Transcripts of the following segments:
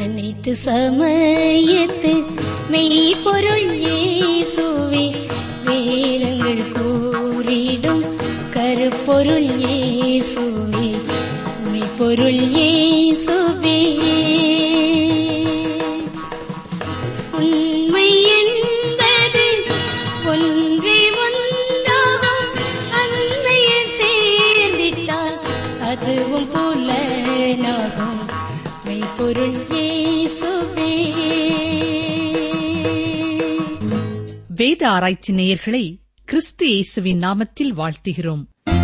அனைத்து சமயத்து மெய்ப்பொருள் இயேசுவே வேதங்கள் கூறிடும் கருப்பொருள் இயேசுவே மெய்ப்பொருள் இயேசுவே உண்மை என்பது ஒன்றே ஒன்றாகும் அண்மையில் சேர்ந்திட்டால் அதுவும் புலனாகும் மெய்ப்பொருள் இயேசுவே வேத ஆராய்ச்சி நேயர்களை கிறிஸ்து இயேசுவின் நாமத்தில் வாழ்த்துகிறோம்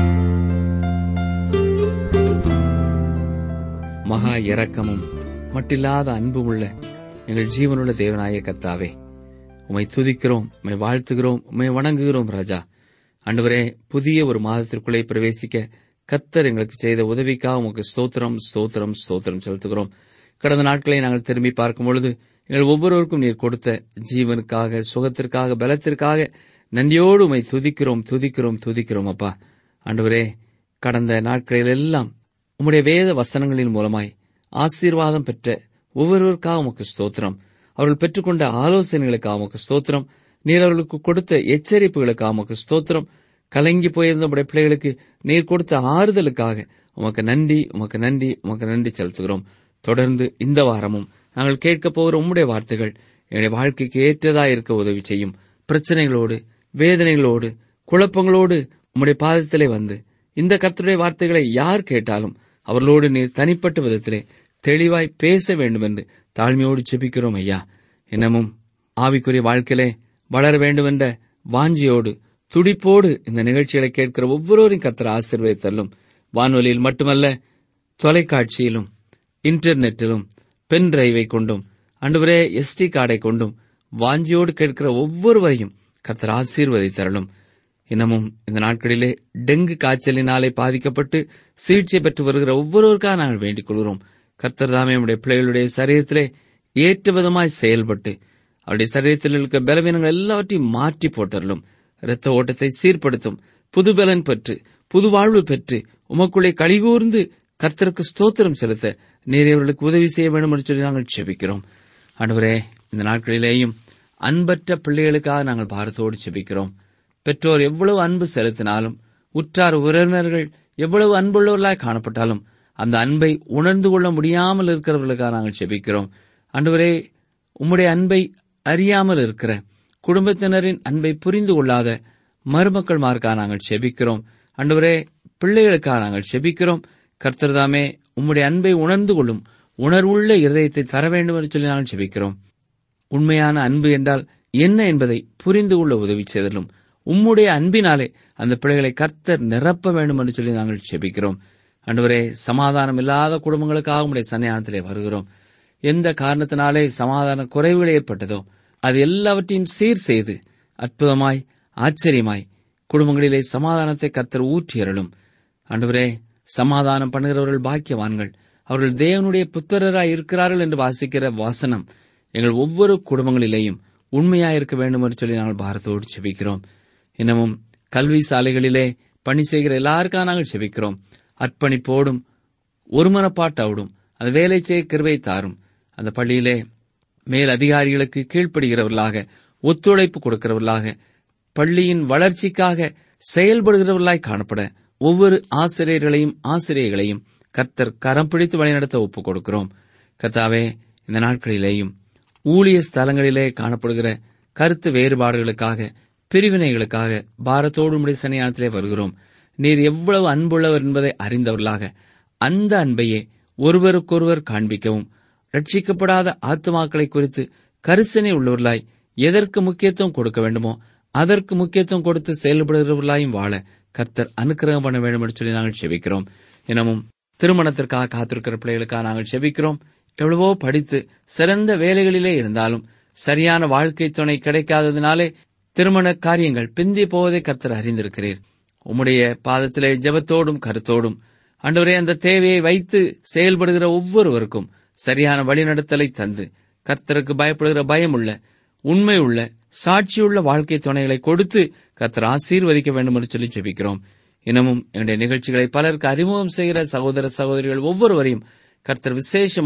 மகா இரக்கமும் மட்டில்லாத அன்பும் உள்ள எங்கள் ஜீவனுள்ள தேவனாய கர்த்தாவே உம்மை துதிக்கிறோம் உம்மை வாழ்த்துகிறோம் உம்மை வணங்குகிறோம் ராஜா ஆண்டவரே புதிய ஒரு மாதத்திற்குள்ளே பிரவேசிக்க கத்தர் எங்களுக்கு செய்த உதவிக்காக உமக்கு ஸ்தோத்திரம் ஸ்தோத்திரம் ஸ்தோத்திரம் செலுத்துகிறோம் கடந்த நாட்களை நாங்கள் திரும்பி பார்க்கும் பொழுது எங்கள் ஒவ்வொருவருக்கும் நீர் கொடுத்த ஜீவனுக்காக சுகத்திற்காக பலத்திற்காக நன்றியோடு உம்மை துதிக்கிறோம் துதிக்கிறோம் துதிக்கிறோம் அப்பா ஆண்டவரே கடந்த நாட்களில் எல்லாம் உம்முடைய வேத வசனங்களின் மூலமாய் ஆசீர்வாதம் பெற்ற ஒவ்வொருவருக்காக உமக்கு ஸ்தோத்திரம் அவர்கள் பெற்றுக்கொண்ட ஆலோசனைகளுக்காக உமக்கு ஸ்தோத்திரம் நீர் அவர்களுக்கு கொடுத்த எச்சரிப்புகளுக்காக உமக்கு ஸ்தோத்திரம் கலங்கி போயிருந்த உடைய பிள்ளைகளுக்கு நீர் கொடுத்த ஆறுதலுக்காக உமக்கு நன்றி உமக்கு நன்றி உமக்கு நன்றி செலுத்துகிறோம் தொடர்ந்து இந்த வாரமும் நாங்கள் கேட்கப் போகிற உம்முடைய வார்த்தைகள் என்னுடைய வாழ்க்கைக்கு ஏற்றதா இருக்க உதவி செய்யும் பிரச்சனைகளோடு வேதனைகளோடு குழப்பங்களோடு உம்முடைய பாதத்திலே வந்து இந்த கர்த்தருடைய வார்த்தைகளை யார் கேட்டாலும் அவர்களோடு நீர் தனிப்பட்ட விதத்திலே தெளிவாய் பேச வேண்டும் என்று தாழ்மையோடு செபிக்கிறோம் ஐயா இன்னமும் ஆவிக்குரிய வாழ்க்கையிலே வளர வேண்டும் என்ற வாஞ்சியோடு துடிப்போடு இந்த நிகழ்ச்சிகளை கேட்கிற ஒவ்வொருவரையும் கர்த்தர் ஆசீர்வதித்தள்ளும் வானொலியில் மட்டுமல்ல தொலைக்காட்சியிலும் இன்டர்நெட்டிலும் பென் டிரைவை கொண்டும் அன்றுவரே எஸ்டி கார்டை கொண்டும் வாஞ்சியோடு கேட்கிற ஒவ்வொருவரையும் கர்த்தர் ஆசீர்வதித்தரலும் இன்னமும் இந்த நாட்களிலே டெங்கு காய்ச்சலினாலே பாதிக்கப்பட்டு சிகிச்சை பெற்று வருகிற ஒவ்வொருவருக்காக நாங்கள் வேண்டிக் கொள்கிறோம் கர்த்தர் தாமே நம்முடைய பிள்ளைகளுடைய சரீரத்திலே ஏற்ற விதமாய் செயல்பட்டு அவருடைய சரீரத்தில் இருக்க பலவீனங்கள் எல்லாவற்றையும் மாற்றி போட்டரலும் இரத்த ஓட்டத்தை சீர்படுத்தும் புது பலன் பெற்று புது வாழ்வு பெற்று உமக்குள்ளே கலிகூர்ந்து கர்த்தருக்கு ஸ்தோத்திரம் செலுத்த நீர் இவர்களுக்கு உதவி செய்ய வேண்டும் என்று சொல்லி நாங்கள் செபிக்கிறோம் ஆண்டவரே இந்த நாட்களிலேயும் அன்பற்ற பிள்ளைகளுக்காக நாங்கள் பாரத்தோடு செபிக்கிறோம் பெற்றோர் எவ்வளவு அன்பு செலுத்தினாலும் உற்றார் உறவினர்கள் எவ்வளவு அன்புள்ளவர்களாய் காணப்பட்டாலும் அந்த அன்பை உணர்ந்து கொள்ள முடியாமல் இருக்கிறவர்களுக்காக நாங்கள் செபிக்கிறோம் ஆண்டவரே உம்முடைய அன்பை அறியாமல் இருக்கிற குடும்பத்தினரின் அன்பை புரிந்து கொள்ளாத மருமக்கள் மார்க்காக நாங்கள் செபிக்கிறோம் ஆண்டவரே பிள்ளைகளுக்காக நாங்கள் செபிக்கிறோம் கர்த்தர்தாமே உம்முடைய அன்பை உணர்ந்து கொள்ளும் உணர்வுள்ள இருதயத்தை தர வேண்டும் என்று சொல்லி நாங்கள் செபிக்கிறோம் உண்மையான அன்பு என்றால் என்ன என்பதை புரிந்து கொள்ள உதவி செய்தலும் உம்முடைய அன்பினாலே அந்த பிள்ளைகளை கர்த்தர் நிரப்ப வேண்டும் என்று சொல்லி நாங்கள் செபிக்கிறோம் அன்றுவரே சமாதானம் இல்லாத குடும்பங்களுக்காக உடைய சன்னியானத்திலே வருகிறோம் எந்த காரணத்தினாலே சமாதான குறைவுகள் ஏற்பட்டதோ அது எல்லாவற்றையும் சீர் செய்து அற்புதமாய் ஆச்சரியமாய் குடும்பங்களிலே சமாதானத்தை கர்த்தர் ஊற்றியறலும் அன்றுவரே சமாதானம் பண்ணுகிறவர்கள் பாக்கியவான்கள் அவர்கள் தேவனுடைய புத்திரராய் இருக்கிறார்கள் என்று வாசிக்கிற வாசனம் எங்கள் ஒவ்வொரு குடும்பங்களிலேயும் உண்மையாயிருக்க வேண்டும் என்று சொல்லி நாங்கள் பாரத்தோடு செபிக்கிறோம் இன்னமும் கல்வி சாலைகளிலே பணி செய்கிற எல்லாருக்காக நாங்கள் செபிக்கிறோம் அர்ப்பணிப்போடும் ஒருமனப்பாட்டோடும் அந்த வேலை செய்ய கிருபை தாரும் அந்த பள்ளியிலே மேல் அதிகாரிகளுக்கு கீழ்ப்படுகிறவர்களாக ஒத்துழைப்பு கொடுக்கிறவர்களாக பள்ளியின் வளர்ச்சிக்காக செயல்படுகிறவர்களாய் காணப்பட ஒவ்வொரு ஆசிரியர்களையும் ஆசிரியர்களையும் கர்த்தர் கரம் பிடித்து வழிநடத்த ஒப்புக் கொடுக்கிறோம் கர்த்தாவே இந்த நாட்களிலேயும் ஊழிய ஸ்தலங்களிலே காணப்படுகிற கருத்து வேறுபாடுகளுக்காக பிரிவினைகளுக்காக பாரத்தோடு உடைய சன்னியானத்திலே வருகிறோம் நீர் எவ்வளவு அன்புள்ளவர் என்பதை அறிந்தவர்களாக அந்த அன்பையே ஒருவருக்கொருவர் காண்பிக்கவும் ரட்சிக்கப்படாத ஆத்மாக்களை குறித்து கரிசனை உள்ளவர்களாய் எதற்கு முக்கியத்துவம் கொடுக்க வேண்டுமோ அதற்கு முக்கியத்துவம் கொடுத்து செயல்படுகிறவர்களாயும் வாழ கர்த்தர் அனுக்கிரகம் பண்ண வேண்டும் என்று சொல்லி நாங்கள் செபிக்கிறோம் எனவும் திருமணத்திற்காக காத்திருக்கிற பிள்ளைகளுக்காக நாங்கள் செபிக்கிறோம் எவ்வளவோ படித்து சிறந்த வேலைகளிலே இருந்தாலும் சரியான வாழ்க்கை துணை கிடைக்காததினாலே திருமண காரியங்கள் பிந்தி போவதை கர்த்தர் அறிந்திருக்கிறீர் உம்முடைய பாதத்திலே ஜெபத்தோடும் கருத்தோடும் ஆண்டவரே அந்த தேவையை வைத்து செயல்படுகிற ஒவ்வொருவருக்கும் சரியான வழிநடத்தலை தந்து கர்த்தருக்கு பயப்படுகிற பயமுள்ள உண்மை உள்ள சாட்சியுள்ள வாழ்க்கை துணைகளை கொடுத்து கர்த்தர் ஆசீர்வதிக்க வேண்டும் என்று சொல்லி ஜெபிக்கிறோம் இன்னமும் என்னுடைய நிகழ்ச்சிகளை பலருக்கு அறிமுகம் செய்கிற சகோதர சகோதரிகள் ஒவ்வொருவரையும் கர்த்தர் விசேஷமாய்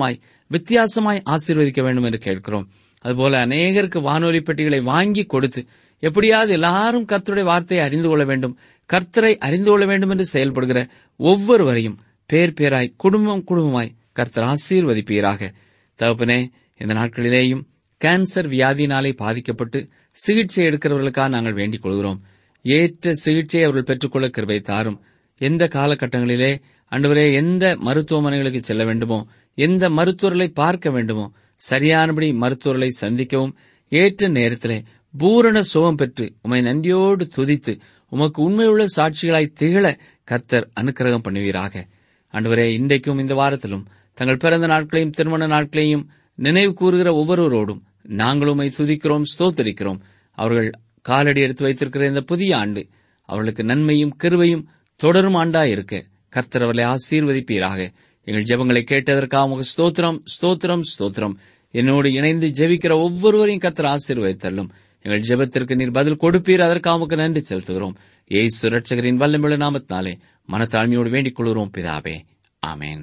வித்தியாசமாய் ஆசீர்வதிக்க வேண்டும் என்று கேட்கிறோம் அதுபோல அநேகருக்கு வானொலி பெட்டிகளை வாங்கி கொடுத்து எப்படியாவது எல்லாரும் கர்த்தருடைய வார்த்தையை அறிந்து கொள்ள வேண்டும் கர்த்தரை அறிந்து கொள்ள வேண்டும் என்று செயல்படுகிற ஒவ்வொருவரையும் பேர் பேராய் குடும்பம் குடும்பமாய் கர்த்தர் ஆசீர்வதிப்பீராக தகப்பனே இந்த நாட்களிலேயும் கேன்சர் வியாதியினாலே பாதிக்கப்பட்டு சிகிச்சை எடுக்கிறவர்களுக்காக நாங்கள் வேண்டிக் கொள்கிறோம் ஏற்ற சிகிச்சை அவர்கள் பெற்றுக்கொள்ள கிருபை தாரும் எந்த காலகட்டங்களிலே அன்றுவரே எந்த மருத்துவமனைகளுக்கு செல்ல வேண்டுமோ எந்த மருத்துவர்களை பார்க்க வேண்டுமோ சரியானபடி மருத்துவர்களை சந்திக்கவும் ஏற்ற நேரத்திலே பூரண சுகம் பெற்று உமை நன்றியோடு துதித்து உமக்கு உண்மையுள்ள சாட்சிகளாய் திகழ கர்த்தர் அனுக்கிரகம் பண்ணுவீராக அன்றுவரே இன்றைக்கும் இந்த வாரத்திலும் தங்கள் பிறந்த நாட்களையும் திருமண நாட்களையும் நினைவு கூறுகிற ஒவ்வொருவரோடும் நாங்கள் உம்மை துதிக்கிறோம் ஸ்தோத்தரிக்கிறோம் அவர்கள் காலடி எடுத்து வைத்திருக்கிற இந்த புதிய ஆண்டு அவர்களுக்கு நன்மையும் கிருபையும் தொடரும் ஆண்டா இருக்க கர்த்தர் அவர்களை ஆசீர்வதிப்பீராக எங்கள் ஜெபங்களை கேட்டதற்காக உமக்கு ஸ்தோத்திரம் ஸ்தோத்திரம் ஸ்தோத்திரம் என்னோடு இணைந்து ஜெபிக்கிற ஒவ்வொருவரையும் கர்த்தர் ஆசீர்வதித்தள்ளும் எங்கள் ஜெபத்திற்கு நீர் பதில் கொடுப்பீர் அதற்காக உமக்கு நன்றி செலுத்துகிறோம் ஏசு ரட்சகரின் வல்லமிழ நாமத்தினாலே மனத்தாழ்மையோடு வேண்டிக் கொள்கிறோம் பிதாவே ஆமேன்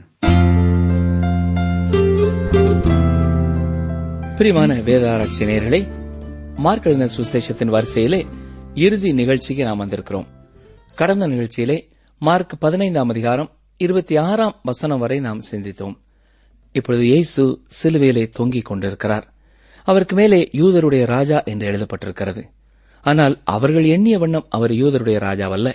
பிரியமான வேதாராய்ச்சி நேயர்களே மார்க் எழுதின சுசேஷத்தின் வரிசையிலே இறுதி நிகழ்ச்சிக்கு நாம் வந்திருக்கிறோம் கடந்த நிகழ்ச்சியிலே மார்க் பதினைந்தாம் அதிகாரம் இருபத்தி ஆறாம் வசனம் வரை நாம் சிந்தித்தோம் இப்பொழுது இயேசு சிலுவையிலே தொங்கிக் கொண்டிருக்கிறார் அவருக்கு மேலே யூதருடைய ராஜா என்று எழுதப்பட்டிருக்கிறது ஆனால் அவர்கள் எண்ணிய வண்ணம் அவர் யூதருடைய ராஜாவல்ல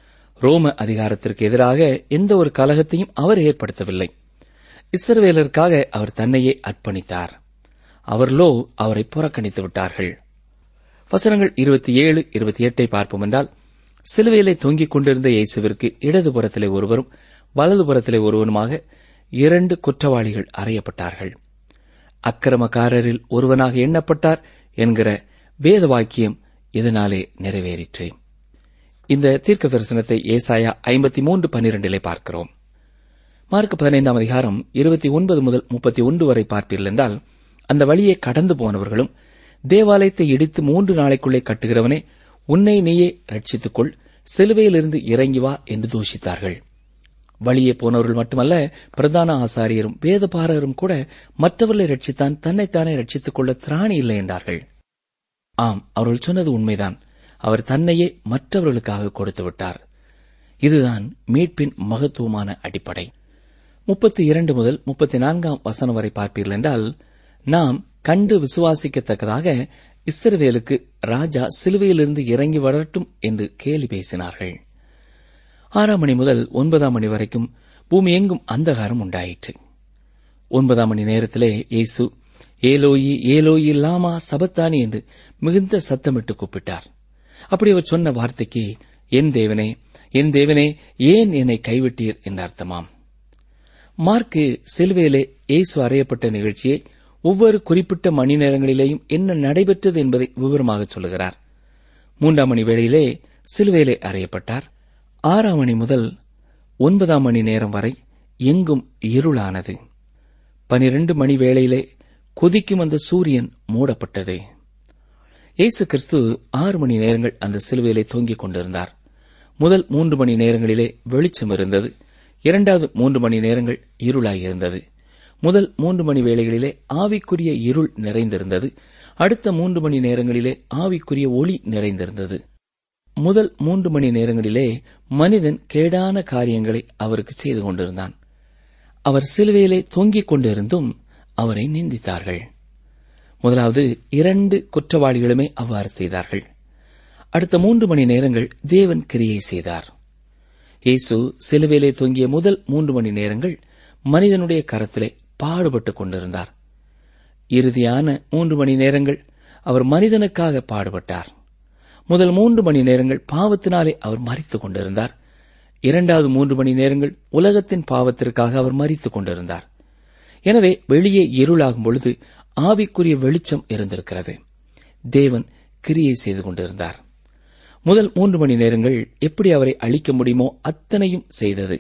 ரோம அதிகாரத்திற்கு எதிராக எந்த ஒரு கலகத்தையும் அவர் ஏற்படுத்தவில்லை இஸ்ரவேலருக்காக அவர் தன்னையே அர்ப்பணித்தார் அவர்களோ அவரை புறக்கணித்து விட்டார்கள் வசனங்கள் இருபத்தி ஏழு இருபத்தி எட்டை பார்ப்போம் என்றால் சிலுவையிலே தொங்கிக் கொண்டிருந்த இயேசுவிற்கு இடதுபுறத்திலே ஒருவரும் வலதுபுறத்திலே ஒருவருமாக இரண்டு குற்றவாளிகள் அறையப்பட்டார்கள் அக்கிரமக்காரரில் ஒருவனாக எண்ணப்பட்டார் என்கிற வேத வாக்கியம் இதனாலே நிறைவேறிற்று இந்த தீர்க்க தரிசனத்தை ஏசாயா ஐம்பத்தி மூன்று பன்னிரண்டிலே பார்க்கிறோம் மார்க் பதினைந்தாம் அதிகாரம் இருபத்தி ஒன்பது முதல் முப்பத்தி ஒன்று வரை பார்ப்பீர்கள் என்றால் அந்த வழியே கடந்து போனவர்களும் தேவாலயத்தை இடித்து மூன்று நாளைக்குள்ளே கட்டுகிறவனே உன்னை நீயே ரட்சித்துக்கொள் சிலுவையிலிருந்து இறங்கி வா என்று தூஷித்தார்கள் வழியே போனவர்கள் மட்டுமல்ல பிரதான ஆசாரியரும் வேதபாரரும் கூட மற்றவர்களை ரட்சித்தான் தன்னைத்தானே ரட்சித்துக் கொள்ள திராணி இல்லை என்றார்கள் ஆம் அவர்கள் சொன்னது உண்மைதான் அவர் தன்னையே மற்றவர்களுக்காக கொடுத்து விட்டார் இதுதான் மீட்பின் மகத்துவமான அடிப்படை முப்பத்தி இரண்டு முதல் முப்பத்தி நான்காம் வசனம் வரை பார்ப்பீர்கள் என்றால் நாம் கண்டு விசுவாசிக்கத்தக்கதாக இஸ்ரவேலுக்கு ராஜா சிலுவையிலிருந்து இறங்கி வரட்டும் என்று கேலி பேசினார்கள் ஆறாம் மணி முதல் ஒன்பதாம் மணி வரைக்கும் பூமி எங்கும் அந்தகாரம் உண்டாயிற்று ஒன்பதாம் மணி நேரத்திலே இயேசு ஏலோயி ஏலோயி லாமா சபத்தானி என்று மிகுந்த சத்தமிட்டு கூப்பிட்டார் அப்படி அவர் சொன்ன வார்த்தைக்கு என் தேவனே என் தேவனே ஏன் என்னை கைவிட்டீர் என்ற அர்த்தமாம் மார்க்கு சிலுவையிலே இயேசு அறையப்பட்ட நிகழ்ச்சியை ஒவ்வொரு குறிப்பிட்ட மணி நேரங்களிலேயும் என்ன நடைபெற்றது என்பதை விவரமாக சொல்லுகிறார் மூன்றாம் மணி வேளையிலே சிலுவையிலே அறையப்பட்டார் ஆறாம் மணி முதல் ஒன்பதாம் மணி நேரம் வரை எங்கும் இருளானது பனிரெண்டு மணி வேளையிலே கொதிக்கும் அந்த சூரியன் மூடப்பட்டது இயேசு கிறிஸ்து ஆறு மணி நேரங்கள் அந்த சிலுவையிலே தொங்கிக் கொண்டிருந்தார் முதல் மூன்று மணி நேரங்களிலே வெளிச்சம் இருந்தது இரண்டாவது மூன்று மணி நேரங்கள் இருளாயிருந்தது முதல் மூன்று மணி வேளைகளிலே ஆவிக்குரிய இருள் நிறைந்திருந்தது அடுத்த மூன்று மணி நேரங்களிலே ஆவிக்குரிய ஒளி நிறைந்திருந்தது முதல் மூன்று மணி நேரங்களிலே மனிதன் கேடான காரியங்களை அவருக்கு செய்து கொண்டிருந்தான் அவர் சிலுவையிலே தொங்கிக் கொண்டிருந்தும் அவரை நிந்தித்தார்கள் முதலாவது இரண்டு குற்றவாளிகளுமே அவ்வாறு செய்தார்கள் அடுத்த மூன்று மணி நேரங்கள் தேவன் கிரியை செய்தார் இயேசு சிலுவையிலே தொங்கிய முதல் மூன்று மணி நேரங்கள் மனிதனுடைய கரத்திலே பாடுபட்டுக் கொண்டிருந்தார் இறுதியான மூன்று மணி நேரங்கள் அவர் மனிதனுக்காக பாடுபட்டார் முதல் மூன்று மணி நேரங்கள் பாவத்தினாலே அவர் மறித்துக் கொண்டிருந்தார் இரண்டாவது மூன்று மணி நேரங்கள் உலகத்தின் பாவத்திற்காக அவர் மறித்துக் கொண்டிருந்தார் எனவே வெளியே இருளாகும் பொழுது ஆவிக்குரிய வெளிச்சம் இருந்திருக்கிறது தேவன் கிரியை செய்து கொண்டிருந்தார் முதல் மூன்று மணி நேரங்கள் எப்படி அவரை அழிக்க முடியுமோ அத்தனையும் செய்தது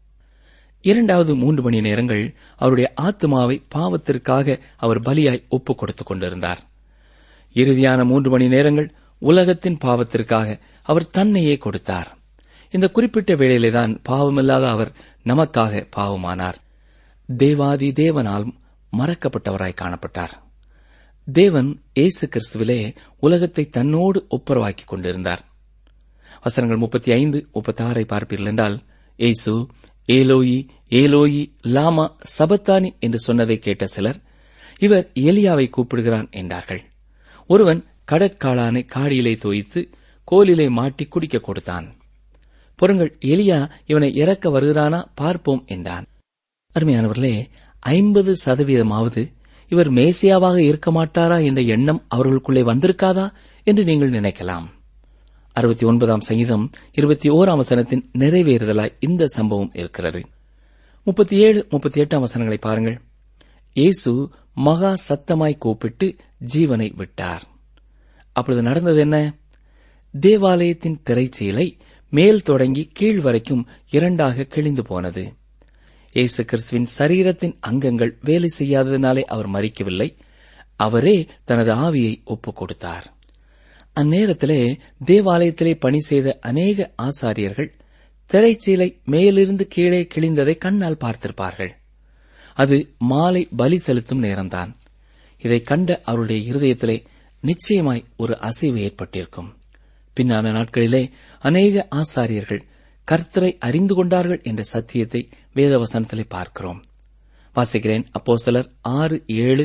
இரண்டாவது மூன்று மணி நேரங்கள் அவருடைய ஆத்மாவை பாவத்திற்காக அவர் பலியாய் ஒப்புக் கொடுத்துக் கொண்டிருந்தார் இறுதியான மூன்று மணி நேரங்கள் உலகத்தின் பாவத்திற்காக அவர் தன்னையே கொடுத்தார் இந்த குறிப்பிட்ட வேளையிலேதான் பாவமில்லாத அவர் நமக்காக பாவமானார் தேவாதி தேவனாலும் மறக்கப்பட்டவராய் காணப்பட்டார் தேவன் இயேசு கிறிஸ்துவிலே உலகத்தை தன்னோடு ஒப்புரவாக்கிக் கொண்டிருந்தார் வசனங்கள் முப்பத்தி ஐந்து முப்பத்தி ஆறை பார்ப்பீர்கள் என்றால் ஏசு ஏலோயி ஏலோயி லாமா சபத்தானி என்று சொன்னதை கேட்ட சிலர் இவர் எலியாவை கூப்பிடுகிறான் என்றார்கள் ஒருவன் கடற்காளானை காடியிலே தோய்த்து கோலிலே மாட்டி குடிக்க கொடுத்தான் பொருங்கள் எலியா இவனை இறக்க வருகிறானா பார்ப்போம் என்றான் அருமையானவர்களே ஐம்பது சதவீதமாவது இவர் மேசியாவாக இருக்க மாட்டாரா என்ற எண்ணம் அவர்களுக்குள்ளே வந்திருக்காதா என்று நீங்கள் நினைக்கலாம் அறுபத்தி ஒன்பதாம் சங்கீதம் இருபத்தி ஓராம் வசனத்தின் நிறைவேறுதலாய் இந்த சம்பவம் இருக்கிறது முப்பத்தி ஏழு முப்பத்தி எட்டாம் வசனங்களை பாருங்கள் இயேசு மகா சத்தமாய் கூப்பிட்டு ஜீவனை விட்டார் அப்பொழுது நடந்தது என்ன தேவாலயத்தின் திரைச்சீலை மேல் தொடங்கி கீழ் வரைக்கும் இரண்டாக கிழிந்து போனது இயேசு கிறிஸ்துவின் சரீரத்தின் அங்கங்கள் வேலை செய்யாததினாலே அவர் மறிக்கவில்லை அவரே தனது ஆவியை ஒப்புக் கொடுத்தார் அந்நேரத்திலே தேவாலயத்திலே பணி செய்த அநேக ஆசாரியர்கள் திரைச்சீலை மேலிருந்து கீழே கிழிந்ததை கண்ணால் பார்த்திருப்பார்கள் அது மாலை பலி செலுத்தும் நேரம்தான் இதை கண்ட அவருடைய இருதயத்திலே நிச்சயமாய் ஒரு அசைவு ஏற்பட்டிருக்கும் பின்னான நாட்களிலே அநேக ஆசாரியர்கள் கர்த்தரை அறிந்து கொண்டார்கள் என்ற சத்தியத்தை வேதவசனத்திலே பார்க்கிறோம் வாசிக்கிறேன் அப்போ சிலர் ஆறு ஏழு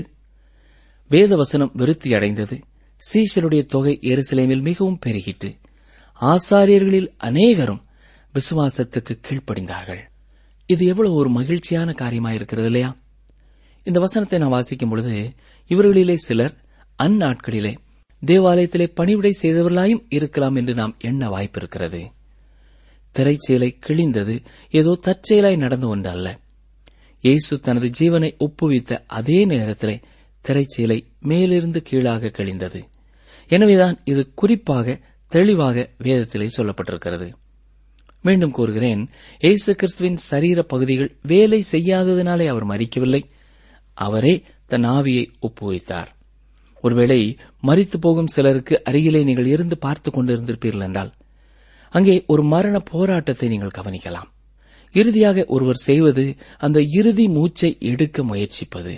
வேதவசனம் விருத்தி அடைந்தது சீஷருடைய தொகை எருசலேமில் மிகவும் பெருகிட்டு ஆசாரியர்களில் அநேகரும் விசுவாசத்துக்கு கீழ்ப்படிந்தார்கள் இது எவ்வளவு ஒரு மகிழ்ச்சியான காரியமாயிருக்கிறது இல்லையா இந்த வசனத்தை நான் வாசிக்கும் பொழுது இவர்களிலே சிலர் அந்நாட்களிலே தேவாலயத்திலே பணிவிடை செய்தவர்களாயும் இருக்கலாம் என்று நாம் எண்ண வாய்ப்பிருக்கிறது திரைச்சேலை கிழிந்தது ஏதோ தற்செயலாய் நடந்த ஒன்று அல்ல இயேசு தனது ஜீவனை ஒப்புவித்த அதே நேரத்திலே திரைச்சீலை மேலிருந்து கீழாக கிழிந்தது எனவேதான் இது குறிப்பாக தெளிவாக வேதத்திலே சொல்லப்பட்டிருக்கிறது மீண்டும் கூறுகிறேன் இயேசு கிறிஸ்துவின் சரீர பகுதிகள் வேலை செய்யாததினாலே அவர் மறிக்கவில்லை அவரே தன் ஆவியை ஒப்புவித்தார் ஒருவேளை மறித்து போகும் சிலருக்கு அருகிலே நீங்கள் இருந்து பார்த்துக் கொண்டிருந்திருப்பீர்கள் என்றால் அங்கே ஒரு மரண போராட்டத்தை நீங்கள் கவனிக்கலாம் இறுதியாக ஒருவர் செய்வது அந்த இறுதி மூச்சை எடுக்க முயற்சிப்பது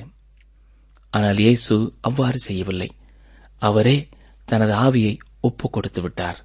ஆனால் இயேசு அவ்வாறு செய்யவில்லை அவரே தனது ஆவியை ஒப்புக் கொடுத்து விட்டார்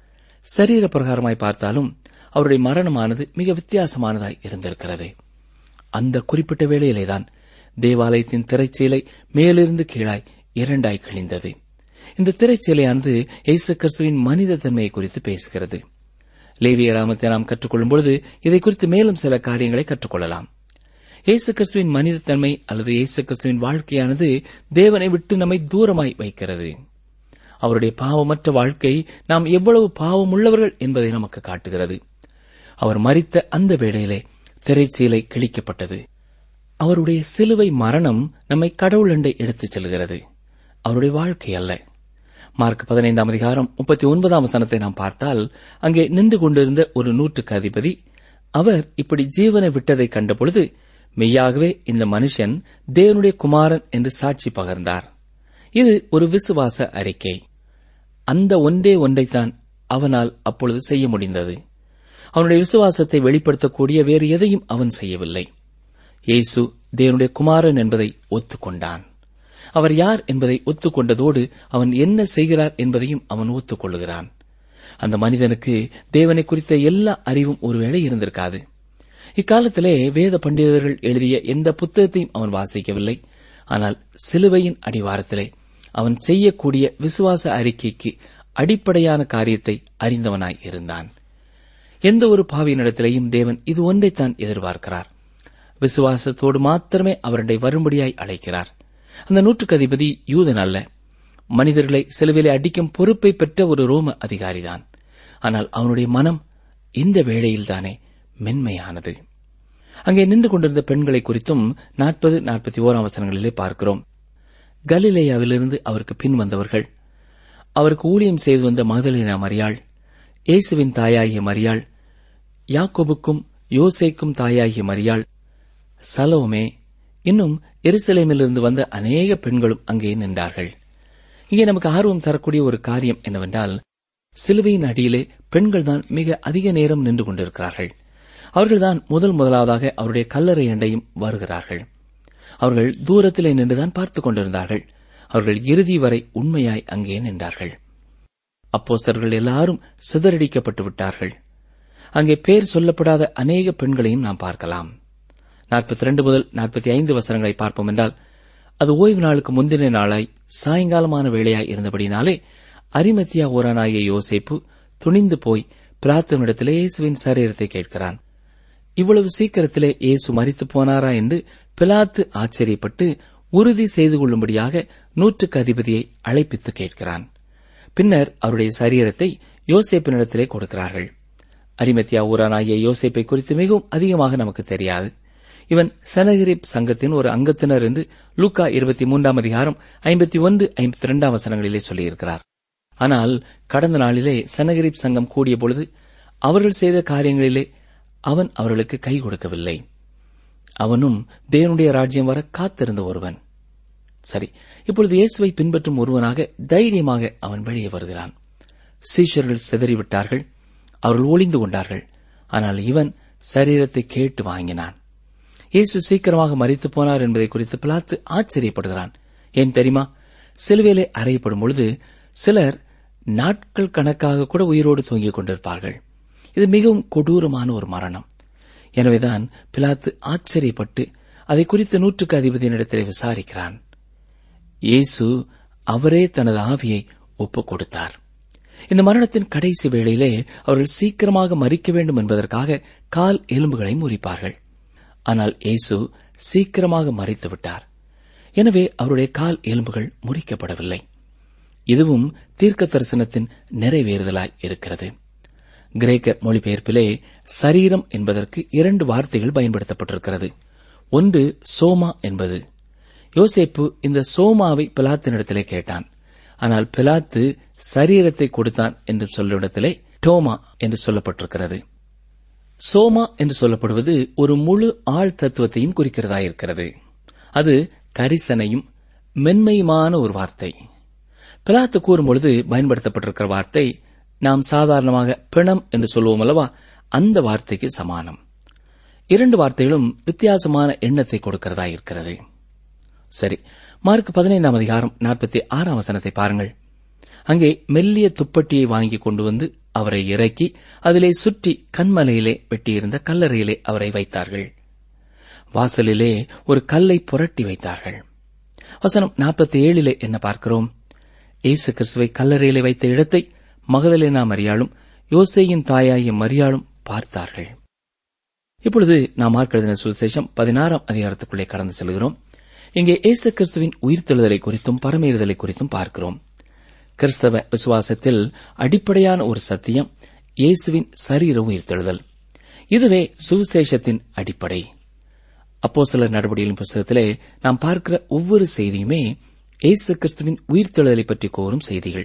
சரீர பிரகாரமாய் பார்த்தாலும் அவருடைய மரணமானது மிக வித்தியாசமானதாய் இருந்திருக்கிறது அந்த குறிப்பிட்ட வேளையிலேதான் தேவாலயத்தின் திரைச்சீலை மேலிருந்து கீழாய் இரண்டாய் கிழிந்தது இந்த திரைச்சீலையானது இயேசு கிறிஸ்துவின் மனித தன்மையை குறித்து பேசுகிறது லேவிய ராமத்தை நாம் கற்றுக்கொள்ளும் பொழுது இதை குறித்து மேலும் சில காரியங்களை கற்றுக்கொள்ளலாம் இயேசு கிறிஸ்துவின் மனிதத்தன்மை அல்லது இயேசு கிறிஸ்துவின் வாழ்க்கையானது தேவனை விட்டு நம்மை தூரமாய் வைக்கிறது அவருடைய பாவமற்ற வாழ்க்கை நாம் எவ்வளவு பாவமுள்ளவர்கள் என்பதை நமக்கு காட்டுகிறது அவர் மறித்த அந்த வேளையிலே திரைச்சீலை கிழிக்கப்பட்டது அவருடைய சிலுவை மரணம் நம்மை கடவுளண்டை எடுத்துச் செல்கிறது அவருடைய வாழ்க்கை அல்ல மார்க் பதினைந்தாம் அதிகாரம் முப்பத்தி ஒன்பதாம் வசனத்தை நாம் பார்த்தால் அங்கே நின்று கொண்டிருந்த ஒரு நூற்றுக்கு அதிபதி அவர் இப்படி ஜீவனை விட்டதை கண்டபொழுது மெய்யாகவே இந்த மனுஷன் தேவனுடைய குமாரன் என்று சாட்சி பகர்ந்தார் இது ஒரு விசுவாச அறிக்கை அந்த ஒன்றே ஒன்றைத்தான் அவனால் அப்பொழுது செய்ய முடிந்தது அவனுடைய விசுவாசத்தை வெளிப்படுத்தக்கூடிய வேறு எதையும் அவன் செய்யவில்லை இயேசு தேவனுடைய குமாரன் என்பதை ஒத்துக்கொண்டான் அவர் யார் என்பதை ஒத்துக்கொண்டதோடு அவன் என்ன செய்கிறார் என்பதையும் அவன் ஒத்துக்கொள்ளுகிறான் அந்த மனிதனுக்கு தேவனை குறித்த எல்லா அறிவும் ஒருவேளை இருந்திருக்காது இக்காலத்திலே வேத பண்டிதர்கள் எழுதிய எந்த புத்தகத்தையும் அவன் வாசிக்கவில்லை ஆனால் சிலுவையின் அடிவாரத்திலே அவன் செய்யக்கூடிய விசுவாச அறிக்கைக்கு அடிப்படையான காரியத்தை அறிந்தவனாய் இருந்தான் எந்த ஒரு பாவியினிடத்திலேயும் தேவன் இது ஒன்றைத்தான் எதிர்பார்க்கிறார் விசுவாசத்தோடு மாத்திரமே அவருடைய வரும்படியாய் அழைக்கிறார் அந்த நூற்றுக்கு அதிபதி யூதன் அல்ல மனிதர்களை சிலுவிலே அடிக்கும் பொறுப்பை பெற்ற ஒரு ரோம அதிகாரிதான் ஆனால் அவனுடைய மனம் இந்த வேளையில்தானே மென்மையானது அங்கே நின்று கொண்டிருந்த பெண்களை குறித்தும் நாற்பது நாற்பத்தி ஓராம் வசனங்களிலே பார்க்கிறோம் கலிலேயாவிலிருந்து அவருக்கு பின் வந்தவர்கள் அவருக்கு ஊழியம் செய்து வந்த மகதலினா மரியாள் இயேசுவின் தாயாகிய மரியாள் யாக்கோபுக்கும் யோசேக்கும் தாயாகிய மரியாள் சலோமே இன்னும் எருசலேமிலிருந்து வந்த அநேக பெண்களும் அங்கே நின்றார்கள் இங்கே நமக்கு ஆர்வம் தரக்கூடிய ஒரு காரியம் என்னவென்றால் சிலுவையின் அடியிலே பெண்கள்தான் மிக அதிக நேரம் நின்று கொண்டிருக்கிறார்கள் அவர்கள்தான் முதல் முதலாவதாக அவருடைய கல்லறை அண்டையும் வருகிறார்கள் அவர்கள் தூரத்திலே நின்றுதான் பார்த்துக் கொண்டிருந்தார்கள் அவர்கள் இறுதி வரை உண்மையாய் அங்கே நின்றார்கள் அப்போஸ்தலர்கள் எல்லாரும் சிதறடிக்கப்பட்டு விட்டார்கள் அங்கே பேர் சொல்லப்படாத அநேக பெண்களையும் நாம் பார்க்கலாம் நாற்பத்தி ரெண்டு முதல் நாற்பத்தி ஐந்து வசனங்களை பார்ப்போம் என்றால் அது ஓய்வு நாளுக்கு முந்தின நாளாய் சாயங்காலமான வேளையாய் இருந்தபடினாலே அரிமத்தியா ஓரானாகிய யோசேப்பு துணிந்து போய் பிரார்த்தனிடத்திலே இயேசுவின் சரீரத்தை கேட்கிறான் இவ்வளவு சீக்கிரத்திலே இயேசு மரித்து போனாரா என்று பிலாத்து ஆச்சரியப்பட்டு உறுதி செய்து கொள்ளும்படியாக நூற்றுக்கு அதிபதியை அழைப்பித்து கேட்கிறான் பின்னர் அவருடைய சரீரத்தை யோசேப்பினிடத்திலே கொடுக்கிறார்கள் அரிமத்தியா ஊரானாகிய யோசேப்பை குறித்து மிகவும் அதிகமாக நமக்கு தெரியாது இவன் செனகிரிப் சங்கத்தின் ஒரு அங்கத்தினர் என்று லூக்கா இருபத்தி மூன்றாம் அதிகாரம் ஐம்பத்தி ஒன்று ஐம்பத்தி இரண்டாம் வசனங்களிலே சொல்லியிருக்கிறார் ஆனால் கடந்த நாளிலே செனகிரிப் சங்கம் கூடிய பொழுது அவர்கள் செய்த காரியங்களிலே அவன் அவர்களுக்கு கை கொடுக்கவில்லை அவனும் தேவனுடைய ராஜ்யம் வர காத்திருந்த ஒருவன் சரி இப்பொழுது இயேசுவை பின்பற்றும் ஒருவனாக தைரியமாக அவன் வெளியே வருகிறான் சீஷர்கள் சிதறிவிட்டார்கள் அவர்கள் ஒளிந்து கொண்டார்கள் ஆனால் இவன் சரீரத்தை கேட்டு வாங்கினான் இயேசு சீக்கிரமாக மறித்து போனார் என்பதை குறித்து பிளாத்து ஆச்சரியப்படுகிறான் ஏன் தெரியுமா சிலுவையிலே அறையப்படும் பொழுது சிலர் நாட்கள் கணக்காக கூட உயிரோடு தூங்கிக் கொண்டிருப்பார்கள் இது மிகவும் கொடூரமான ஒரு மரணம் எனவேதான் பிலாத்து ஆச்சரியப்பட்டு அதை குறித்து நூற்றுக்கு அதிபதியினிடத்திலே விசாரிக்கிறான் இயேசு அவரே தனது ஆவியை ஒப்புக் கொடுத்தார் இந்த மரணத்தின் கடைசி வேளையிலே அவர்கள் சீக்கிரமாக மறிக்க வேண்டும் என்பதற்காக கால் எலும்புகளை முறிப்பார்கள் ஆனால் இயேசு சீக்கிரமாக மறித்து விட்டார் எனவே அவருடைய கால் எலும்புகள் முறிக்கப்படவில்லை இதுவும் தீர்க்க தரிசனத்தின் நிறைவேறுதலாய் இருக்கிறது கிரேக்க மொழிபெயர்ப்பிலே சரீரம் என்பதற்கு இரண்டு வார்த்தைகள் பயன்படுத்தப்பட்டிருக்கிறது ஒன்று சோமா என்பது யோசேப்பு இந்த சோமாவை பிலாத்தினிடத்திலே கேட்டான் ஆனால் பிலாத்து சரீரத்தை கொடுத்தான் என்று சொல்லிடத்திலே டோமா என்று சொல்லப்பட்டிருக்கிறது சோமா என்று சொல்லப்படுவது ஒரு முழு ஆள் தத்துவத்தையும் குறிக்கிறதாயிருக்கிறது அது கரிசனையும் மென்மையுமான ஒரு வார்த்தை பிலாத்து கூறும்பொழுது பயன்படுத்தப்பட்டிருக்கிற வார்த்தை நாம் சாதாரணமாக பிணம் என்று சொல்லுவோம் அல்லவா அந்த வார்த்தைக்கு சமானம் இரண்டு வார்த்தைகளும் வித்தியாசமான எண்ணத்தை கொடுக்கிறதா இருக்கிறது சரி மார்க் பதினைந்தாம் அதிகாரம் நாற்பத்தி ஆறாம் வசனத்தை பாருங்கள் அங்கே மெல்லிய துப்பட்டியை வாங்கி கொண்டு வந்து அவரை இறக்கி அதிலே சுற்றி கண்மலையிலே வெட்டியிருந்த கல்லறையிலே அவரை வைத்தார்கள் வாசலிலே ஒரு கல்லை புரட்டி வைத்தார்கள் வசனம் நாற்பத்தி ஏழிலே என்ன பார்க்கிறோம் இயேசு கிறிஸ்துவை கல்லறையிலே வைத்த இடத்தை மகதலேனா மரியாளும் யோசேயின் தாயாகிய மரியாளும் பார்த்தார்கள் இப்பொழுது நாம் மார்க் எழுதின சுவிசேஷம் பதினாறாம் அதிகாரத்துக்குள்ளே கடந்து செல்கிறோம் இங்கே இயேசு கிறிஸ்துவின் உயிர்த்தெழுதலை குறித்தும் பரமேறுதலை குறித்தும் பார்க்கிறோம் கிறிஸ்தவ விசுவாசத்தில் அடிப்படையான ஒரு சத்தியம் இயேசுவின் சரீர உயிர்த்தெழுதல் இதுவே சுவிசேஷத்தின் அடிப்படை அப்போ சில நடவடிக்கைகளின் புஸ்தகத்திலே நாம் பார்க்கிற ஒவ்வொரு செய்தியுமே இயேசு கிறிஸ்துவின் உயிர்த்தெழுதலை பற்றி கோரும் செய்திகள்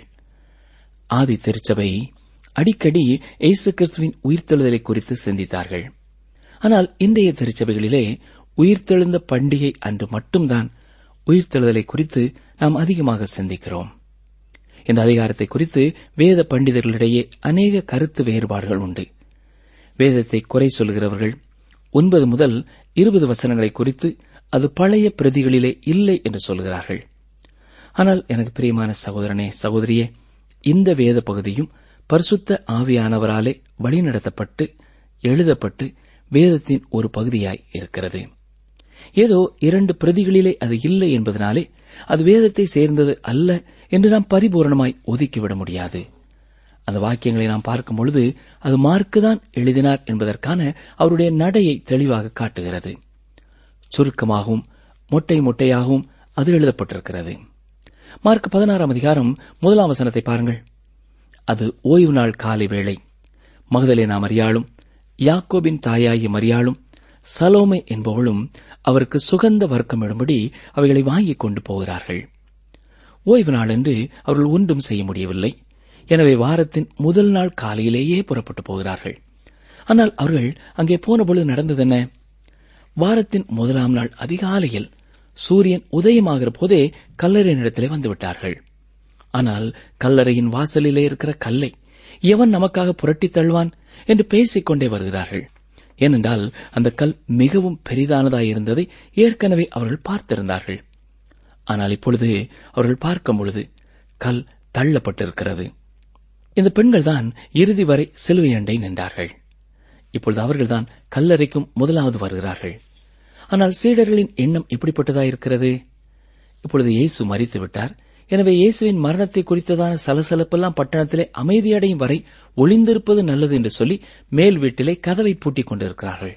ஆதி திருச்சபை அடிக்கடி இயேசு கிறிஸ்துவின் உயிர்த்தெழுதலை குறித்து சிந்தித்தார்கள் ஆனால் இன்றைய திருச்சபைகளிலே உயிர்த்தெழுந்த பண்டிகை அன்று மட்டும்தான் உயிர்த்தெழுதலை குறித்து நாம் அதிகமாக சிந்திக்கிறோம் இந்த அதிகாரத்தை குறித்து வேத பண்டிதர்களிடையே அநேக கருத்து வேறுபாடுகள் உண்டு வேதத்தை குறை சொல்கிறவர்கள் ஒன்பது முதல் இருபது வசனங்களை குறித்து அது பழைய பிரதிகளிலே இல்லை என்று சொல்கிறார்கள் ஆனால் எனக்கு பிரியமான சகோதரனே சகோதரியே இந்த வேத பகுதியும் பரிசுத்த ஆவியானவராலே வழிநடத்தப்பட்டு எழுதப்பட்டு வேதத்தின் ஒரு பகுதியாய் இருக்கிறது ஏதோ இரண்டு பிரதிகளிலே அது இல்லை என்பதனாலே அது வேதத்தை சேர்ந்தது அல்ல என்று நாம் பரிபூரணமாய் ஒதுக்கிவிட முடியாது அந்த வாக்கியங்களை நாம் பார்க்கும் பொழுது அது மார்க்குதான் எழுதினார் என்பதற்கான அவருடைய நடையை தெளிவாக காட்டுகிறது சுருக்கமாகவும் மொட்டை மொட்டையாகவும் அது எழுதப்பட்டிருக்கிறது மார்க் பதினாறாம் அதிகாரம் முதலாம் வசனத்தை பாருங்கள் அது ஓய்வு நாள் காலை வேளை மகதலேனா மரியாளும் யாக்கோபின் தாயாகிய மரியாளும் சலோமே என்பவளும் அவருக்கு சுகந்த வர்க்கமிடும்படி அவைகளை வாங்கிக் கொண்டு போகிறார்கள் ஓய்வு நாள் என்று அவர்கள் ஒன்றும் செய்ய முடியவில்லை எனவே வாரத்தின் முதல் நாள் காலையிலேயே புறப்பட்டு போகிறார்கள் ஆனால் அவர்கள் அங்கே போனபொழுது நடந்ததென்ன வாரத்தின் முதலாம் நாள் அதிகாலையில் சூரியன் உதயமாகிற போதே கல்லறையினிடத்திலே வந்துவிட்டார்கள் ஆனால் கல்லறையின் வாசலிலே இருக்கிற கல்லை எவன் நமக்காக புரட்டித் தள்ளுவான் என்று பேசிக் கொண்டே வருகிறார்கள் ஏனென்றால் அந்த கல் மிகவும் பெரிதானதாயிருந்ததை ஏற்கனவே அவர்கள் பார்த்திருந்தார்கள் ஆனால் இப்பொழுது அவர்கள் பார்க்கும் பொழுது கல் தள்ளப்பட்டிருக்கிறது இந்த பெண்கள் தான் இறுதி வரை சிலுவை அண்டை நின்றார்கள் இப்பொழுது அவர்கள்தான் கல்லறைக்கும் முதலாவது வருகிறார்கள் ஆனால் சீடர்களின் எண்ணம் எப்படிப்பட்டதாயிருக்கிறது இப்பொழுது இயேசு மறித்து விட்டார் எனவே இயேசுவின் மரணத்தை குறித்ததான சலசலப்பெல்லாம் பட்டணத்திலே அமைதியடையும் வரை ஒளிந்திருப்பது நல்லது என்று சொல்லி மேல் வீட்டிலே கதவை பூட்டிக் கொண்டிருக்கிறார்கள்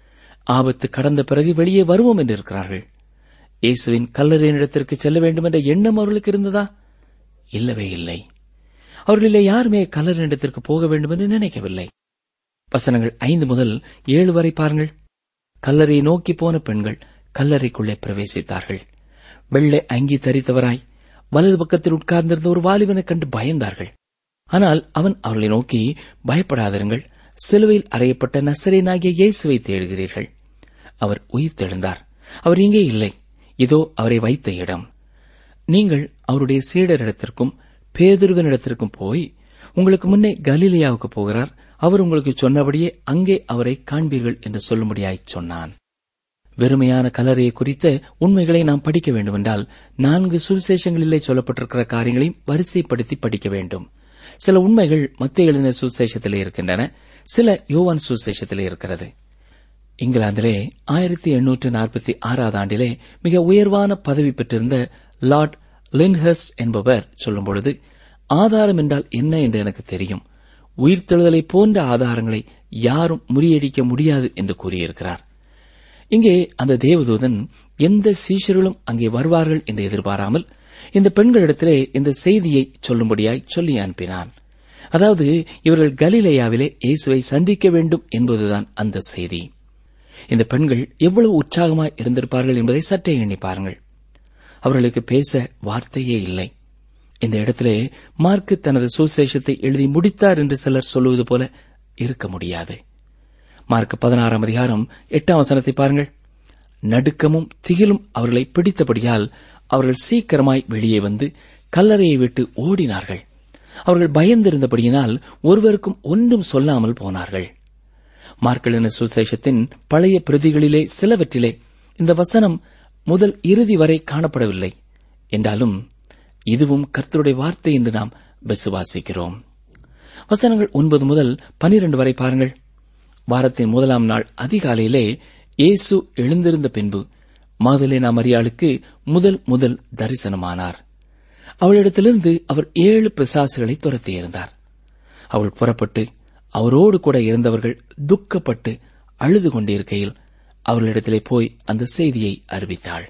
ஆபத்து கடந்த பிறகு வெளியே வருவோம் என்று இருக்கிறார்கள் இயேசுவின் கல்லறையினிடத்திற்கு செல்ல வேண்டும் என்ற எண்ணம் அவர்களுக்கு இருந்ததா இல்லவே இல்லை அவர்களிலே யாருமே கல்லறையிடத்திற்கு போக வேண்டும் என்று நினைக்கவில்லை வசனங்கள் ஐந்து முதல் ஏழு வரை பாருங்கள் கல்லறையை நோக்கி போன பெண்கள் கல்லறைக்குள்ளே பிரவேசித்தார்கள் வெள்ளை அங்கி தரித்தவராய் வலது பக்கத்தில் உட்கார்ந்திருந்த ஒரு வாலிபனை கண்டு பயந்தார்கள் ஆனால் அவன் அவர்களை நோக்கி பயப்படாதிருங்கள் சிலுவையில் அறையப்பட்ட நசரேனாகிய இயேசுவை தேடுகிறீர்கள் அவர் உயிர் தெழுந்தார் அவர் இங்கே இல்லை இதோ அவரை வைத்த இடம் நீங்கள் அவருடைய சீடரிடத்திற்கும் பேதுருவனிடத்திற்கும் போய் உங்களுக்கு முன்னே கலிலியாவுக்கு போகிறார் அவர் உங்களுக்கு சொன்னபடியே அங்கே அவரை காண்பீர்கள் என்று சொல்லும்படியாய்ச் சொன்னான் வெறுமையான கலரையை குறித்த உண்மைகளை நாம் படிக்க வேண்டுமென்றால் நான்கு சுவிசேஷங்களிலே சொல்லப்பட்டிருக்கிற காரியங்களையும் வரிசைப்படுத்தி படிக்க வேண்டும் சில உண்மைகள் மத்திய எழுதின சுவிசேஷத்திலே இருக்கின்றன சில யோவான் சுவிசேஷத்திலே இருக்கிறது இங்கிலாந்திலே ஆயிரத்தி எண்ணூற்று நாற்பத்தி ஆறாவது ஆண்டிலே மிக உயர்வான பதவி பெற்றிருந்த லார்ட் லின்ஹெஸ்ட் என்பவர் சொல்லும்பொழுது ஆதாரம் என்றால் என்ன என்று எனக்கு தெரியும் உயிர்த்தெழுதலை போன்ற ஆதாரங்களை யாரும் முறியடிக்க முடியாது என்று கூறியிருக்கிறார் இங்கே அந்த தேவதூதன் எந்த சீஷர்களும் அங்கே வருவார்கள் என்று எதிர்பாராமல் இந்த பெண்களிடத்திலே இந்த செய்தியை சொல்லும்படியாய் சொல்லி அனுப்பினான் அதாவது இவர்கள் கலிலேயாவிலே இயேசுவை சந்திக்க வேண்டும் என்பதுதான் அந்த செய்தி இந்த பெண்கள் எவ்வளவு உற்சாகமாய் இருந்திருப்பார்கள் என்பதை சற்றே எண்ணி பாருங்கள் அவர்களுக்கு பேச வார்த்தையே இல்லை இந்த இடத்திலே மார்க்கு தனது சுசேஷத்தை எழுதி முடித்தார் என்று சிலர் சொல்லுவது போல இருக்க முடியாது மார்க் பதினாறாம் அதிகாரம் எட்டாம் வசனத்தை பாருங்கள் நடுக்கமும் திகிலும் அவர்களை பிடித்தபடியால் அவர்கள் சீக்கிரமாய் வெளியே வந்து கல்லறையை விட்டு ஓடினார்கள் அவர்கள் பயந்திருந்தபடியினால் ஒருவருக்கும் ஒன்றும் சொல்லாமல் போனார்கள் மார்க்கெலின சுசேஷத்தின் பழைய பிரதிகளிலே சிலவற்றிலே இந்த வசனம் முதல் இறுதி வரை காணப்படவில்லை என்றாலும் இதுவும் கர்த்தருடைய வார்த்தை என்று நாம் விசுவாசிக்கிறோம் வசனங்கள் ஒன்பது முதல் பனிரெண்டு வரை பாருங்கள் வாரத்தின் முதலாம் நாள் அதிகாலையிலே இயேசு எழுந்திருந்த பின்பு மாதலேனா மரியாளுக்கு முதல் முதல் தரிசனமானார் அவளிடத்திலிருந்து அவர் ஏழு பிசாசுகளை துரத்தியிருந்தார் அவள் புறப்பட்டு அவரோடு கூட இருந்தவர்கள் துக்கப்பட்டு அழுது கொண்டிருக்கையில் அவர்களிடத்திலே போய் அந்த செய்தியை அறிவித்தாள்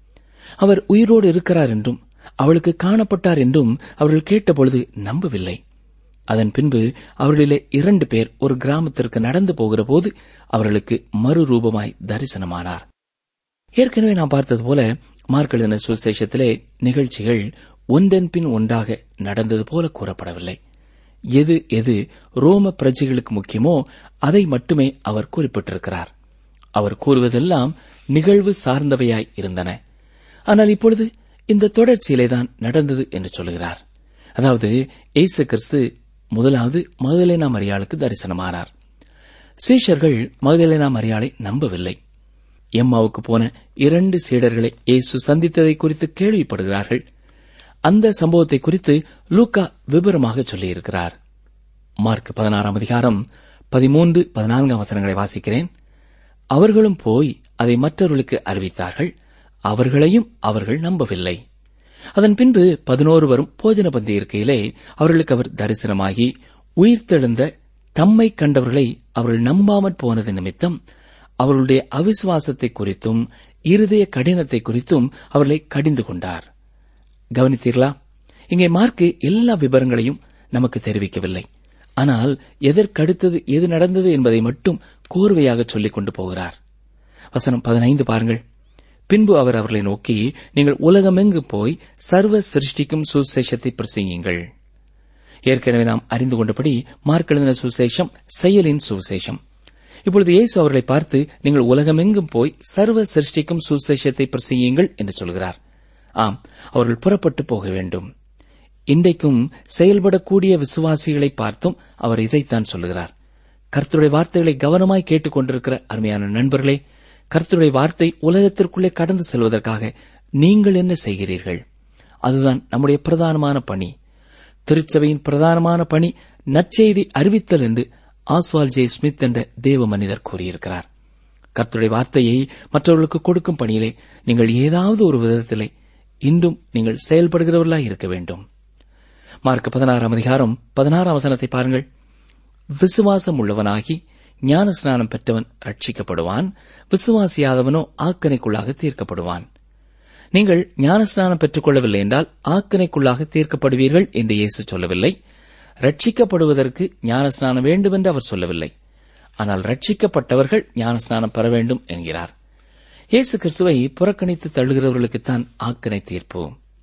அவர் உயிரோடு இருக்கிறார் என்றும் அவளுக்கு காணப்பட்டார் என்றும் அவர்கள் கேட்டபொழுது நம்பவில்லை அதன் பின்பு அவர்களிலே இரண்டு பேர் ஒரு கிராமத்திற்கு நடந்து போகிற போது அவர்களுக்கு மறுரூபமாய் தரிசனமானார் ஏற்கனவே நாம் பார்த்தது போல மார்க்கெழுதின சுசேஷத்திலே நிகழ்ச்சிகள் ஒன்றன் பின் ஒன்றாக நடந்தது போல கூறப்படவில்லை எது எது ரோம பிரஜைகளுக்கு முக்கியமோ அதை மட்டுமே அவர் குறிப்பிட்டிருக்கிறார் அவர் கூறுவதெல்லாம் நிகழ்வு சார்ந்தவையாய் இருந்தன ஆனால் இப்பொழுது இந்த தொடர்ச்சியிலேதான் நடந்தது என்று சொல்கிறார் அதாவது இயேசு கிறிஸ்து முதலாவது மகதலேனா மரியாளுக்கு தரிசனமானார் சீஷர்கள் மகதலேனா மரியாளை நம்பவில்லை எம்மாவுக்கு போன இரண்டு சீடர்களை இயேசு சந்தித்ததை குறித்து கேள்விப்படுகிறார்கள் அந்த சம்பவத்தை குறித்து லூக்கா விபரமாக சொல்லியிருக்கிறார் மார்க் பதினாறாம் அதிகாரம் பதிமூன்று பதினான்காம் வசனங்களை வாசிக்கிறேன் அவர்களும் போய் அதை மற்றவர்களுக்கு அறிவித்தார்கள் அவர்களையும் அவர்கள் நம்பவில்லை அதன் பின்பு பதினோரு வரும் போஜன பந்தி இருக்கையிலே அவர்களுக்கு அவர் தரிசனமாகி உயிர்த்தெழுந்த தம்மை கண்டவர்களை அவர்கள் நம்பாமற் போனது நிமித்தம் அவர்களுடைய அவிசுவாசத்தை குறித்தும் இருதய கடினத்தை குறித்தும் அவர்களை கடிந்து கொண்டார் கவனித்தீர்களா இங்கே மார்க்கு எல்லா விவரங்களையும் நமக்கு தெரிவிக்கவில்லை ஆனால் எதற்கடுத்தது எது நடந்தது என்பதை மட்டும் கோர்வையாக சொல்லிக் கொண்டு போகிறார் வசனம் பதினைந்து பாருங்கள் பின்பு அவர் அவர்களை நோக்கி நீங்கள் உலகமெங்கு போய் சர்வ சிருஷ்டிக்கும் சுசேஷத்தை பிரசங்கியுங்கள் ஏற்கனவே நாம் அறிந்து கொண்டபடி மார்க்கெழுதின சுசேஷம் செயலின் சுசேஷம் இப்பொழுது இயேசு அவர்களை பார்த்து நீங்கள் உலகமெங்கும் போய் சர்வ சிருஷ்டிக்கும் சுசேஷத்தை பிரசங்கியுங்கள் என்று சொல்கிறார் ஆம் அவர்கள் புறப்பட்டு போக வேண்டும் இன்றைக்கும் செயல்படக்கூடிய விசுவாசிகளை பார்த்தும் அவர் இதைத்தான் சொல்லுகிறார் கர்த்தருடைய வார்த்தைகளை கவனமாய் கேட்டுக் கொண்டிருக்கிற அருமையான நண்பர்களே கர்த்தருடைய வார்த்தை உலகத்திற்குள்ளே கடந்து செல்வதற்காக நீங்கள் என்ன செய்கிறீர்கள் அதுதான் நம்முடைய பிரதானமான பணி திருச்சபையின் பிரதானமான பணி நற்செய்தி அறிவித்தல் என்று ஆஸ்வால் ஜே ஸ்மித் என்ற தேவ மனிதர் கூறியிருக்கிறார் கர்த்தருடைய வார்த்தையை மற்றவர்களுக்கு கொடுக்கும் பணியிலே நீங்கள் ஏதாவது ஒரு விதத்திலே இன்றும் நீங்கள் செயல்படுகிறவர்களாய் இருக்க வேண்டும் மார்க் பதினாறாம் அதிகாரம் பதினாறாம் வசனத்தை பாருங்கள் விசுவாசம் உள்ளவனாகி ஞான ஸ்நானம் பெற்றவன் ரட்சிக்கப்படுவான் விசுவாசியாதவனோ ஆக்கனைக்குள்ளாக தீர்க்கப்படுவான் நீங்கள் ஞானஸ்நானம் பெற்றுக் கொள்ளவில்லை என்றால் ஆக்கனைக்குள்ளாக தீர்க்கப்படுவீர்கள் என்று இயேசு சொல்லவில்லை ரட்சிக்கப்படுவதற்கு ஞானஸ்நானம் வேண்டும் என்று அவர் சொல்லவில்லை ஆனால் ரட்சிக்கப்பட்டவர்கள் ஞானஸ்நானம் பெற வேண்டும் என்கிறார் இயேசு கிறிஸ்துவை புறக்கணித்து தள்ளுகிறவர்களுக்குத்தான் ஆக்கனை தீர்ப்பு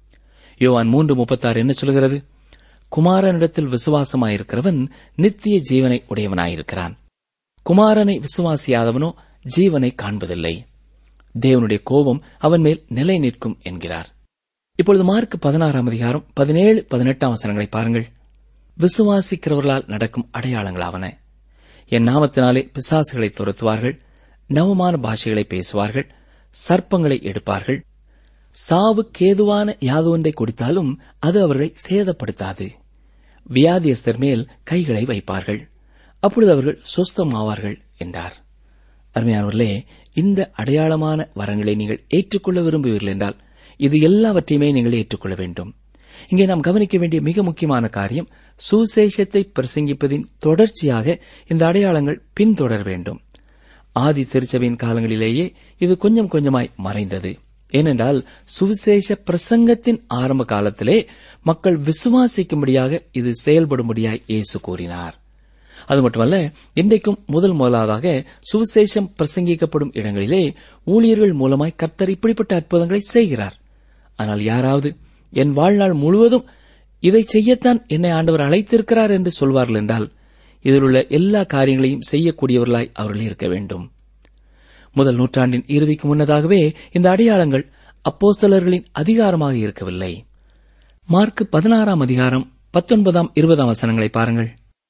யோவான் மூன்று முப்பத்தாறு என்ன சொல்கிறது குமாரனிடத்தில் விசுவாசமாயிருக்கிறவன் நித்திய ஜீவனை உடையவனாயிருக்கிறான் குமாரனை விசுவாசியாதவனோ ஜீவனை காண்பதில்லை தேவனுடைய கோபம் அவன் மேல் நிலை நிற்கும் என்கிறார் இப்பொழுது மார்க் பதினாறாம் அதிகாரம் பதினேழு பதினெட்டாம் வசனங்களை பாருங்கள் விசுவாசிக்கிறவர்களால் நடக்கும் அடையாளங்களாவன என் நாமத்தினாலே பிசாசுகளை துரத்துவார்கள் நவமான பாஷைகளை பேசுவார்கள் சர்ப்பங்களை எடுப்பார்கள் சாவுக்கேதுவான யாதொன்றை குடித்தாலும் அது அவர்களை சேதப்படுத்தாது வியாதியஸ்தர் மேல் கைகளை வைப்பார்கள் அப்பொழுது அவர்கள் சொஸ்தமாவார்கள் என்றார் அருமையானவர்களே இந்த அடையாளமான வரங்களை நீங்கள் ஏற்றுக்கொள்ள விரும்புவீர்கள் என்றால் இது எல்லாவற்றையுமே நீங்கள் ஏற்றுக்கொள்ள வேண்டும் இங்கே நாம் கவனிக்க வேண்டிய மிக முக்கியமான காரியம் சுசேஷத்தை பிரசங்கிப்பதின் தொடர்ச்சியாக இந்த அடையாளங்கள் பின்தொடர வேண்டும் ஆதி திருச்சபையின் காலங்களிலேயே இது கொஞ்சம் கொஞ்சமாய் மறைந்தது ஏனென்றால் சுவிசேஷ பிரசங்கத்தின் ஆரம்ப காலத்திலே மக்கள் விசுவாசிக்கும்படியாக இது செயல்படும்படியாய் இயேசு கூறினார் அது மட்டுமல்ல இன்றைக்கும் முதல் முதலாவதாக சுவிசேஷம் பிரசங்கிக்கப்படும் இடங்களிலே ஊழியர்கள் மூலமாய் கர்த்தர் இப்படிப்பட்ட அற்புதங்களை செய்கிறார் ஆனால் யாராவது என் வாழ்நாள் முழுவதும் இதை செய்யத்தான் என்னை ஆண்டவர் அழைத்திருக்கிறார் என்று சொல்வார்கள் என்றால் இதில் உள்ள எல்லா காரியங்களையும் செய்யக்கூடியவர்களாய் அவர்கள் இருக்க வேண்டும் முதல் நூற்றாண்டின் இறுதிக்கு முன்னதாகவே இந்த அடையாளங்கள் அப்போஸ்தலர்களின் அதிகாரமாக இருக்கவில்லை மார்க் பதினாறாம் அதிகாரம் பத்தொன்பதாம் இருபதாம் வசனங்களை பாருங்கள்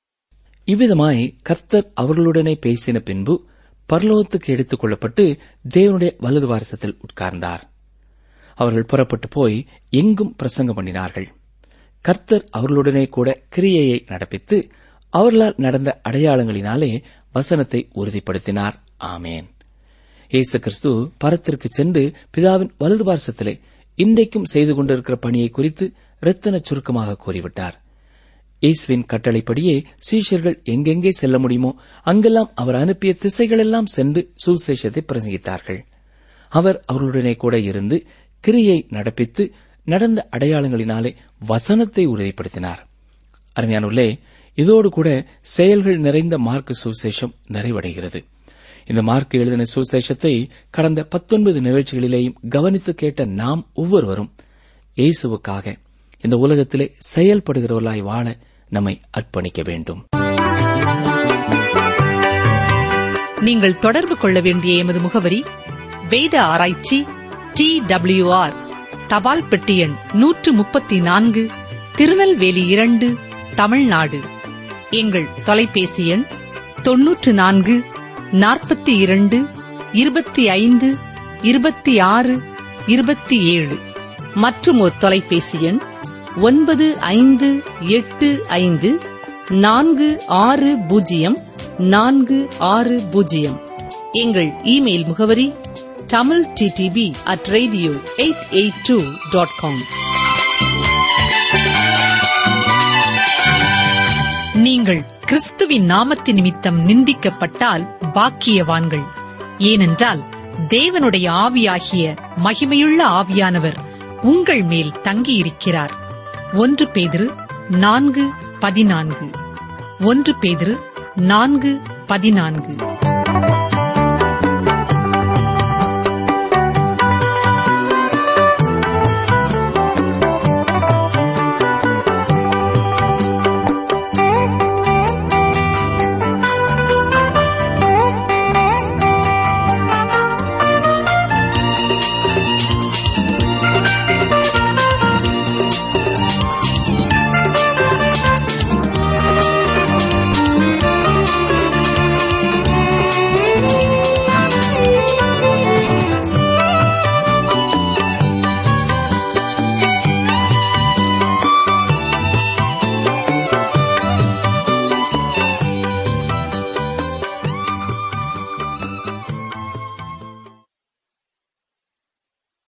இவ்விதமாய் கர்த்தர் அவர்களுடனே பேசின பின்பு பரலோகத்துக்கு எடுத்துக் கொள்ளப்பட்டு தேவனுடைய வலது வாரசத்தில் உட்கார்ந்தார் அவர்கள் புறப்பட்டு போய் எங்கும் பிரசங்கம் பண்ணினார்கள் கர்த்தர் அவர்களுடனே கூட கிரியையை நடப்பித்து அவர்களால் நடந்த அடையாளங்களினாலே வசனத்தை உறுதிப்படுத்தினார் ஆமேன் இயேசு கிறிஸ்து பரத்திற்கு சென்று பிதாவின் வலது பார்சத்திலே இன்றைக்கும் செய்து கொண்டிருக்கிற பணியை குறித்து ரத்தன சுருக்கமாக கூறிவிட்டார் இயேசுவின் கட்டளைப்படியே சீஷர்கள் எங்கெங்கே செல்ல முடியுமோ அங்கெல்லாம் அவர் அனுப்பிய திசைகளெல்லாம் சென்று சுவிசேஷத்தை பிரசங்கித்தார்கள் அவர் அவர்களுடனே கூட இருந்து கிரியை நடப்பித்து நடந்த அடையாளங்களினாலே வசனத்தை உறுதிப்படுத்தினார் அருமையானுள்ளே இதோடு கூட செயல்கள் நிறைந்த மார்க் சுவிசேஷம் நிறைவடைகிறது இந்த மார்க் எழுதின சுவிசேஷத்தை கடந்த பத்தொன்பது நிகழ்ச்சிகளிலேயும் கவனித்து கேட்ட நாம் ஒவ்வொருவரும் இயேசுவுக்காக இந்த உலகத்திலே செயல்படுகிறவர்களாய் வாழ நம்மை அர்ப்பணிக்க வேண்டும் நீங்கள் தொடர்பு கொள்ள வேண்டிய எமது முகவரி வேத ஆராய்ச்சி டி ஆர் தபால் பெட்டி எண் நூற்று முப்பத்தி நான்கு திருநெல்வேலி இரண்டு தமிழ்நாடு எங்கள் தொலைபேசி எண் தொன்னூற்று நான்கு நாற்பத்தி இரண்டு இருபத்தி ஐந்து இருபத்தி ஆறு இருபத்தி ஏழு மற்றும் ஒரு தொலைபேசி எண் ஒன்பது ஐந்து எட்டு ஐந்து நான்கு ஆறு பூஜ்ஜியம் நான்கு ஆறு பூஜ்ஜியம் எங்கள் இமெயில் முகவரி Tamil TTP at radio eight eight two dot com நீங்கள் கிறிஸ்துவின் நாமத்து நிமித்தம் நிந்திக்கப்பட்டால் பாக்கியவான்கள் ஏனென்றால் தேவனுடைய ஆவியாகிய மகிமையுள்ள ஆவியானவர் உங்கள் மேல் தங்கியிருக்கிறார் ஒன்று பேதிரு நான்கு பதினான்கு ஒன்று பேதிரு நான்கு பதினான்கு